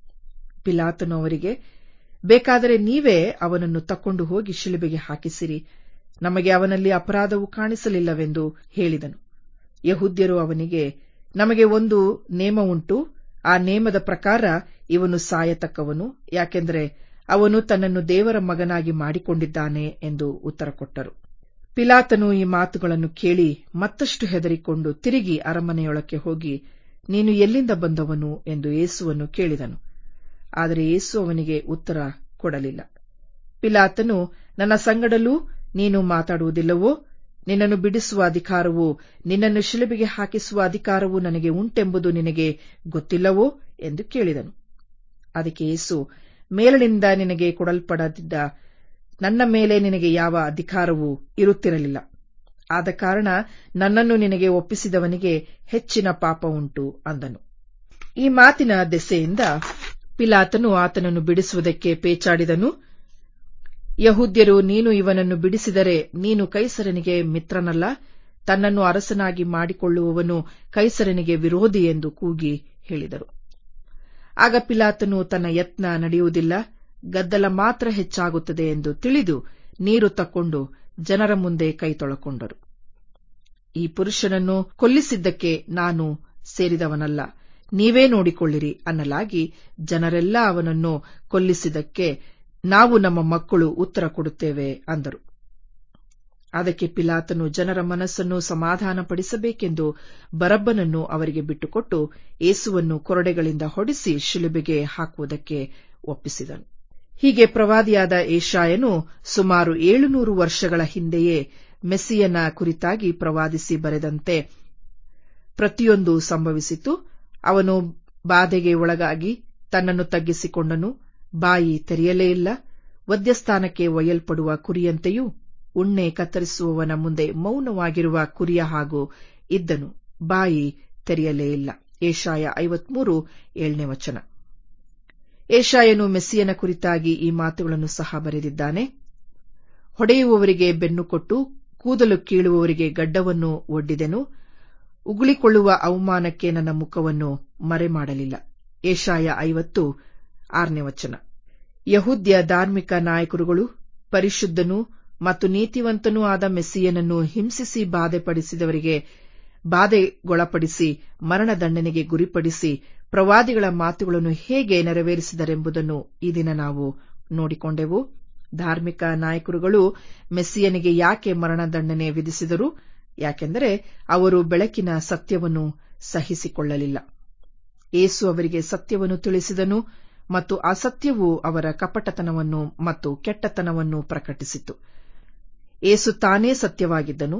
ಪಿಲಾತನು ಅವರಿಗೆ ಬೇಕಾದರೆ ನೀವೇ ಅವನನ್ನು ತಕ್ಕೊಂಡು ಹೋಗಿ ಶಿಲುಬೆಗೆ ಹಾಕಿಸಿರಿ ನಮಗೆ ಅವನಲ್ಲಿ ಅಪರಾಧವು ಕಾಣಿಸಲಿಲ್ಲವೆಂದು ಹೇಳಿದನು ಯಹುದ್ಯರು ಅವನಿಗೆ ನಮಗೆ ಒಂದು ನೇಮ ಉಂಟು ಆ ನೇಮದ ಪ್ರಕಾರ ಇವನು ಸಾಯತಕ್ಕವನು ಯಾಕೆಂದರೆ ಅವನು ತನ್ನನ್ನು ದೇವರ ಮಗನಾಗಿ ಮಾಡಿಕೊಂಡಿದ್ದಾನೆ ಎಂದು ಉತ್ತರ ಕೊಟ್ಟರು ಪಿಲಾತನು ಈ ಮಾತುಗಳನ್ನು ಕೇಳಿ ಮತ್ತಷ್ಟು ಹೆದರಿಕೊಂಡು ತಿರುಗಿ ಅರಮನೆಯೊಳಕ್ಕೆ ಹೋಗಿ ನೀನು ಎಲ್ಲಿಂದ ಬಂದವನು ಎಂದು ಯೇಸುವನ್ನು ಕೇಳಿದನು ಆದರೆ ಯೇಸು ಅವನಿಗೆ ಉತ್ತರ ಕೊಡಲಿಲ್ಲ ಪಿಲಾತನು ನನ್ನ ಸಂಗಡಲೂ ನೀನು ಮಾತಾಡುವುದಿಲ್ಲವೋ ನಿನ್ನನ್ನು ಬಿಡಿಸುವ ಅಧಿಕಾರವೂ ನಿನ್ನನ್ನು ಶಿಲುಬೆಗೆ ಹಾಕಿಸುವ ಅಧಿಕಾರವೂ ನನಗೆ ಉಂಟೆಂಬುದು ನಿನಗೆ ಗೊತ್ತಿಲ್ಲವೋ ಎಂದು ಕೇಳಿದನು ಅದಕ್ಕೆ ಯೇಸು ಮೇಲಿನಿಂದ ನಿನಗೆ ಕೊಡಲ್ಪಡದಿದ್ದ ನನ್ನ ಮೇಲೆ ನಿನಗೆ ಯಾವ ಅಧಿಕಾರವೂ ಇರುತ್ತಿರಲಿಲ್ಲ ಆದ ಕಾರಣ ನನ್ನನ್ನು ನಿನಗೆ ಒಪ್ಪಿಸಿದವನಿಗೆ ಹೆಚ್ಚಿನ ಪಾಪ ಉಂಟು ಅಂದನು ಈ ಮಾತಿನ ದೆಸೆಯಿಂದ ಪಿಲಾತನು ಆತನನ್ನು ಬಿಡಿಸುವುದಕ್ಕೆ ಪೇಚಾಡಿದನು ಯಹೂದ್ಯರು ನೀನು ಇವನನ್ನು ಬಿಡಿಸಿದರೆ ನೀನು ಕೈಸರನಿಗೆ ಮಿತ್ರನಲ್ಲ ತನ್ನನ್ನು ಅರಸನಾಗಿ ಮಾಡಿಕೊಳ್ಳುವವನು ಕೈಸರನಿಗೆ ವಿರೋಧಿ ಎಂದು ಕೂಗಿ ಹೇಳಿದರು ಆಗ ಪಿಲಾತನು ತನ್ನ ಯತ್ನ ನಡೆಯುವುದಿಲ್ಲ ಗದ್ದಲ ಮಾತ್ರ ಹೆಚ್ಚಾಗುತ್ತದೆ ಎಂದು ತಿಳಿದು ನೀರು ತಕ್ಕೊಂಡು ಜನರ ಮುಂದೆ ಕೈ ತೊಳಕೊಂಡರು ಈ ಪುರುಷನನ್ನು ಕೊಲ್ಲಿಸಿದ್ದಕ್ಕೆ ನಾನು ಸೇರಿದವನಲ್ಲ ನೀವೇ ನೋಡಿಕೊಳ್ಳಿರಿ ಅನ್ನಲಾಗಿ ಜನರೆಲ್ಲ ಅವನನ್ನು ಕೊಲ್ಲಿಸಿದ್ದಕ್ಕೆ ನಾವು ನಮ್ಮ ಮಕ್ಕಳು ಉತ್ತರ ಕೊಡುತ್ತೇವೆ ಅಂದರು ಅದಕ್ಕೆ ಪಿಲಾತನು ಜನರ ಮನಸ್ಸನ್ನು ಸಮಾಧಾನಪಡಿಸಬೇಕೆಂದು ಬರಬ್ಬನನ್ನು ಅವರಿಗೆ ಬಿಟ್ಟುಕೊಟ್ಟು ಏಸುವನ್ನು ಕೊರಡೆಗಳಿಂದ ಹೊಡಿಸಿ ಶಿಲುಬೆಗೆ ಹಾಕುವುದಕ್ಕೆ ಒಪ್ಪಿಸಿದನು ಹೀಗೆ ಪ್ರವಾದಿಯಾದ ಏಷಾಯನು ಸುಮಾರು ಏಳುನೂರು ವರ್ಷಗಳ ಹಿಂದೆಯೇ ಮೆಸ್ಸಿಯನ ಕುರಿತಾಗಿ ಪ್ರವಾದಿಸಿ ಬರೆದಂತೆ ಪ್ರತಿಯೊಂದು ಸಂಭವಿಸಿತು ಅವನು ಬಾಧೆಗೆ ಒಳಗಾಗಿ ತನ್ನನ್ನು ತಗ್ಗಿಸಿಕೊಂಡನು ಬಾಯಿ ತೆರೆಯಲೇ ಇಲ್ಲ ವಧ್ಯಸ್ಥಾನಕ್ಕೆ ಒಯ್ಯಲ್ಪಡುವ ಕುರಿಯಂತೆಯೂ ಉಣ್ಣೆ ಕತ್ತರಿಸುವವನ ಮುಂದೆ ಮೌನವಾಗಿರುವ ಕುರಿಯ ಹಾಗೂ ಇದ್ದನು ಬಾಯಿ ತೆರೆಯಲೇ ಇಲ್ಲ ಏಷಾಯ ಐವತ್ಮೂರು ಏಳನೇ ವಚನ ಏಷಾಯನು ಮೆಸ್ಸಿಯನ ಕುರಿತಾಗಿ ಈ ಮಾತುಗಳನ್ನು ಸಹ ಬರೆದಿದ್ದಾನೆ ಹೊಡೆಯುವವರಿಗೆ ಬೆನ್ನು ಕೊಟ್ಟು ಕೂದಲು ಕೀಳುವವರಿಗೆ ಗಡ್ಡವನ್ನು ಒಡ್ಡಿದೆನು ಉಗುಳಿಕೊಳ್ಳುವ ಅವಮಾನಕ್ಕೆ ನನ್ನ ಮುಖವನ್ನು ಮರೆಮಾಡಲಿಲ್ಲ ಏಷಾಯ ಐವತ್ತು ಆರನೇ ವಚನ ಯಹುದ್ಯ ಧಾರ್ಮಿಕ ನಾಯಕರುಗಳು ಪರಿಶುದ್ಧನೂ ಮತ್ತು ನೀತಿವಂತನೂ ಆದ ಮೆಸ್ಸಿಯನನ್ನು ಹಿಂಸಿಸಿ ಬಾಧೆಪಡಿಸಿದವರಿಗೆ ಬಾಧೆಗೊಳಪಡಿಸಿ ಮರಣದಂಡನೆಗೆ ಗುರಿಪಡಿಸಿ ಪ್ರವಾದಿಗಳ ಮಾತುಗಳನ್ನು ಹೇಗೆ ನೆರವೇರಿಸಿದರೆಂಬುದನ್ನು ಈ ದಿನ ನಾವು ನೋಡಿಕೊಂಡೆವು ಧಾರ್ಮಿಕ ನಾಯಕರುಗಳು ಮೆಸ್ಸಿಯನಿಗೆ ಯಾಕೆ ಮರಣದಂಡನೆ ವಿಧಿಸಿದರು ಯಾಕೆಂದರೆ ಅವರು ಬೆಳಕಿನ ಸತ್ಯವನ್ನು ಸಹಿಸಿಕೊಳ್ಳಲಿಲ್ಲ ಏಸು ಅವರಿಗೆ ಸತ್ಯವನ್ನು ತಿಳಿಸಿದನು ಮತ್ತು ಆ ಸತ್ಯವು ಅವರ ಕಪಟತನವನ್ನು ಮತ್ತು ಕೆಟ್ಟತನವನ್ನು ಪ್ರಕಟಿಸಿತು ಏಸು ತಾನೇ ಸತ್ಯವಾಗಿದ್ದನು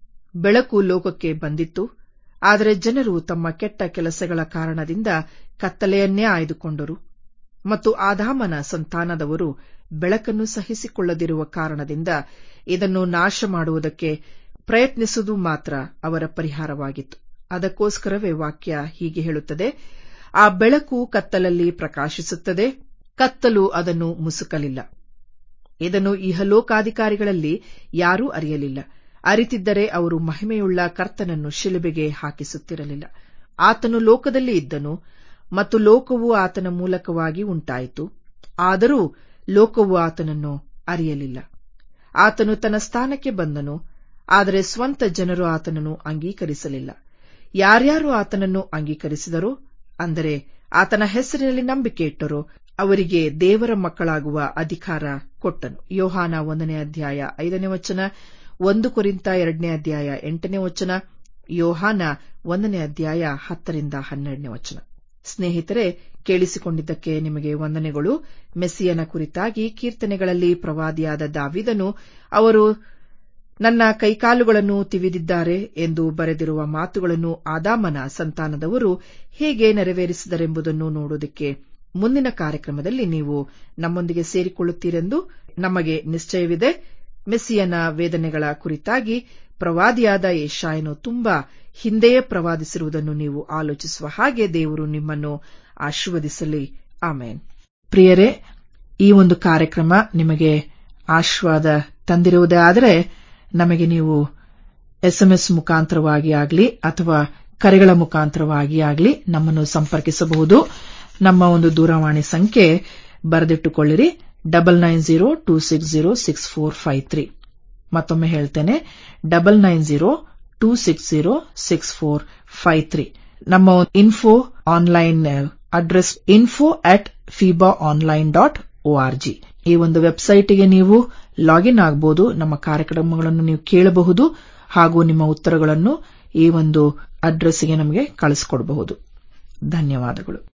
ಬೆಳಕು ಲೋಕಕ್ಕೆ ಬಂದಿತ್ತು ಆದರೆ ಜನರು ತಮ್ಮ ಕೆಟ್ಟ ಕೆಲಸಗಳ ಕಾರಣದಿಂದ ಕತ್ತಲೆಯನ್ನೇ ಆಯ್ದುಕೊಂಡರು ಮತ್ತು ಆದಾಮನ ಸಂತಾನದವರು ಬೆಳಕನ್ನು ಸಹಿಸಿಕೊಳ್ಳದಿರುವ ಕಾರಣದಿಂದ ಇದನ್ನು ನಾಶ ಮಾಡುವುದಕ್ಕೆ ಪ್ರಯತ್ನಿಸುವುದು ಮಾತ್ರ ಅವರ ಪರಿಹಾರವಾಗಿತ್ತು ಅದಕ್ಕೋಸ್ಕರವೇ ವಾಕ್ಯ ಹೀಗೆ ಹೇಳುತ್ತದೆ ಆ ಬೆಳಕು ಕತ್ತಲಲ್ಲಿ ಪ್ರಕಾಶಿಸುತ್ತದೆ ಕತ್ತಲು ಅದನ್ನು ಮುಸುಕಲಿಲ್ಲ ಇದನ್ನು ಇಹಲೋಕಾಧಿಕಾರಿಗಳಲ್ಲಿ ಯಾರೂ ಅರಿಯಲಿಲ್ಲ ಅರಿತಿದ್ದರೆ ಅವರು ಮಹಿಮೆಯುಳ್ಳ ಕರ್ತನನ್ನು ಶಿಲುಬೆಗೆ ಹಾಕಿಸುತ್ತಿರಲಿಲ್ಲ ಆತನು ಲೋಕದಲ್ಲಿ ಇದ್ದನು ಮತ್ತು ಲೋಕವು ಆತನ ಮೂಲಕವಾಗಿ ಉಂಟಾಯಿತು ಆದರೂ ಲೋಕವು ಆತನನ್ನು ಅರಿಯಲಿಲ್ಲ ಆತನು ತನ್ನ ಸ್ಥಾನಕ್ಕೆ ಬಂದನು ಆದರೆ ಸ್ವಂತ ಜನರು ಆತನನ್ನು ಅಂಗೀಕರಿಸಲಿಲ್ಲ ಯಾರ್ಯಾರು ಆತನನ್ನು ಅಂಗೀಕರಿಸಿದರೋ ಅಂದರೆ ಆತನ ಹೆಸರಿನಲ್ಲಿ ನಂಬಿಕೆ ಇಟ್ಟರೋ ಅವರಿಗೆ ದೇವರ ಮಕ್ಕಳಾಗುವ ಅಧಿಕಾರ ಕೊಟ್ಟನು ಯೋಹಾನ ಒಂದನೇ ಅಧ್ಯಾಯ ಐದನೇ ವಚನ ಒಂದು ಕುರಿತ ಎರಡನೇ ಅಧ್ಯಾಯ ಎಂಟನೇ ವಚನ ಯೋಹಾನ ಒಂದನೇ ಅಧ್ಯಾಯ ಹತ್ತರಿಂದ ಹನ್ನೆರಡನೇ ವಚನ ಸ್ನೇಹಿತರೆ ಕೇಳಿಸಿಕೊಂಡಿದ್ದಕ್ಕೆ ನಿಮಗೆ ವಂದನೆಗಳು ಮೆಸ್ಸಿಯನ ಕುರಿತಾಗಿ ಕೀರ್ತನೆಗಳಲ್ಲಿ ಪ್ರವಾದಿಯಾದ ದಾವಿದನು ಅವರು ನನ್ನ ಕೈಕಾಲುಗಳನ್ನು ತಿವಿದಿದ್ದಾರೆ ಎಂದು ಬರೆದಿರುವ ಮಾತುಗಳನ್ನು ಆದಾಮನ ಸಂತಾನದವರು ಹೇಗೆ ನೆರವೇರಿಸಿದರೆಂಬುದನ್ನು ನೋಡುವುದಕ್ಕೆ ಮುಂದಿನ ಕಾರ್ಯಕ್ರಮದಲ್ಲಿ ನೀವು ನಮ್ಮೊಂದಿಗೆ ಸೇರಿಕೊಳ್ಳುತ್ತೀರೆಂದು ನಮಗೆ ನಿಶ್ಚಯವಿದೆ ಮೆಸ್ಸಿಯನ ವೇದನೆಗಳ ಕುರಿತಾಗಿ ಪ್ರವಾದಿಯಾದ ಯಶಾಯನು ತುಂಬಾ ಹಿಂದೆಯೇ ಪ್ರವಾದಿಸಿರುವುದನ್ನು ನೀವು ಆಲೋಚಿಸುವ ಹಾಗೆ ದೇವರು ನಿಮ್ಮನ್ನು ಆಶೀರ್ವದಿಸಲಿ ಆಮೇನ್ ಪ್ರಿಯರೇ ಈ ಒಂದು ಕಾರ್ಯಕ್ರಮ ನಿಮಗೆ ಆಶೀರ್ವಾದ ತಂದಿರುವುದೇ ಆದರೆ ನಮಗೆ ನೀವು ಎಸ್ಎಂಎಸ್ ಮುಖಾಂತರವಾಗಿ ಆಗಲಿ ಅಥವಾ ಕರೆಗಳ ಮುಖಾಂತರವಾಗಿ ಆಗಲಿ ನಮ್ಮನ್ನು ಸಂಪರ್ಕಿಸಬಹುದು ನಮ್ಮ ಒಂದು ದೂರವಾಣಿ ಸಂಖ್ಯೆ ಬರೆದಿಟ್ಟುಕೊಳ್ಳಿರಿ double nine zero two six zero six four five three ಮತ್ತೊಮ್ಮೆ ಹೇಳ್ತೇನೆ double nine zero two six zero six four five three ನಮ್ಮ info online address info at FIBA online dot ORG ಈ ಒಂದು ವೆಬ್ಸೈಟ್ಗೆ ನೀವು ಲಾಗಿನ್ ಆಗಬಹುದು ನಮ್ಮ ಕಾರ್ಯಕ್ರಮಗಳನ್ನು ನೀವು ಕೇಳಬಹುದು ಹಾಗೂ ನಿಮ್ಮ ಉತ್ತರಗಳನ್ನು ಈ ಒಂದು ಅಡ್ರೆಸ್ಗೆ ನಮಗೆ ಕಳಿಸಿಕೊಡಬಹುದು ಧನ್ಯವಾದಗಳು